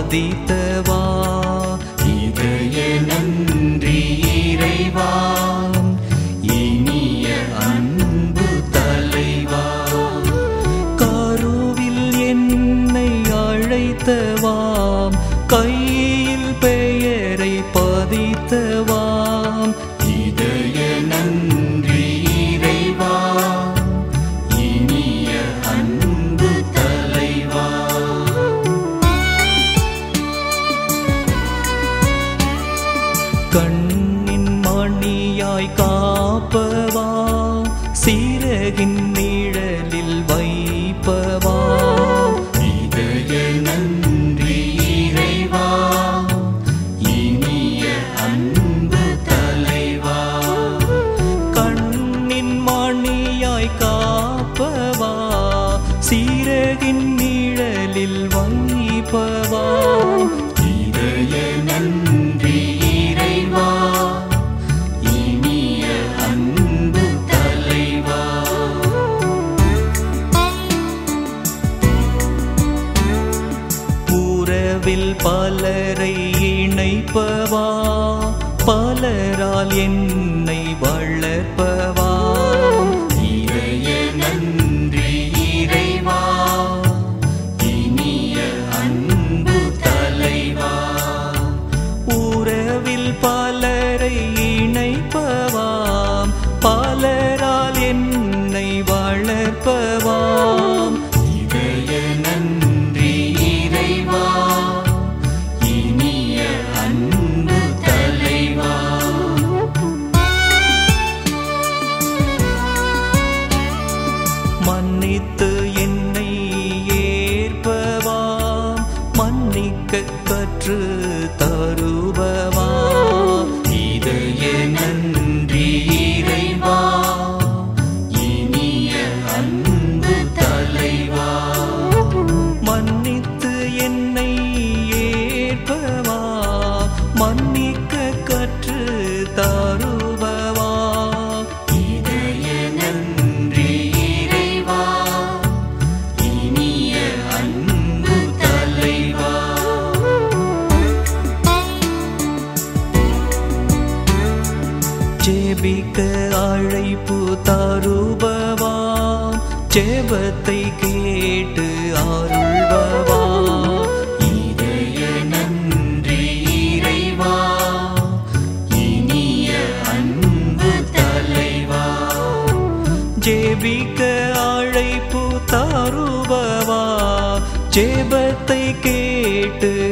பதித்தவா இதய நன்றி இறைவா இனிய அன்பு தலைவா கருவில் என்னை அழைத்தவாம் கையில் பெயரை பதித்தவாம் இதய நன்றி இறைவா இனிய அன்பு தலைவா கண்ணின் மணியாய் காப்பவா சீரகின் நிழலில் வைப்பவா இதய நன்றி இறைவா இனிய அன்பு தலைவா கண்ணின் மணியாய் காப்பவா சீரகின் நிழலில் வைப்பவா இதய நன்றி இறைவா இனிய அன்பு தலைவா உறவில் பலரை இணைப்பவா பலரால் என்னை வளர்ப்பவா இதய நன்றி இறைவா இனிய அன்பு தலைவா உறவில் பலரை இணைப்பவாம் பலரால் என்னை வளர்ப்பவாம் இதய நன்றி இறைவா இனிய அன்பு தலைவா மன்னித்து என்னை ஏற்பவா மன்னிக்க கற்று தருபவா இதய நன்றி இறைவா இனிய அன்பு தலைவா மன்னித்து என்னை ஏற்பவா மன்னிக்க கற்று தருபவா இதய நன்றி இறைவா இனிய அன்பு தலைவா ஜெபிக்க அழைப்பு தருபவா ஜெபத்தை கேட்டு அருள்பவா இதய நன்றி இறைவா இனிய அன்பு தலைவா ஜெபிக்க அழைப்பு தருபவா ஜெபத்தை கேட்டு